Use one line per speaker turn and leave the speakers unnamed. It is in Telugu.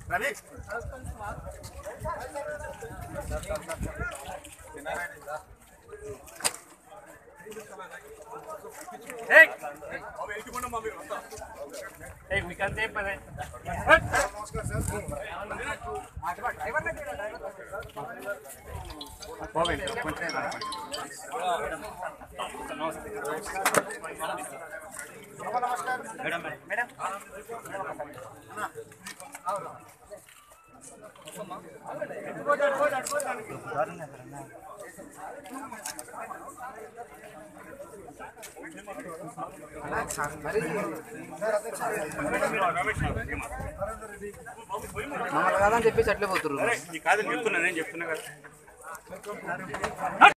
Ravi
Hey! Hey, we can take it.
మమ్మల్ని కాదని చెప్పేసి అట్లే పోతున్నారు
ఈ కాదని చెప్తున్నా నేను చెప్తున్నా కదా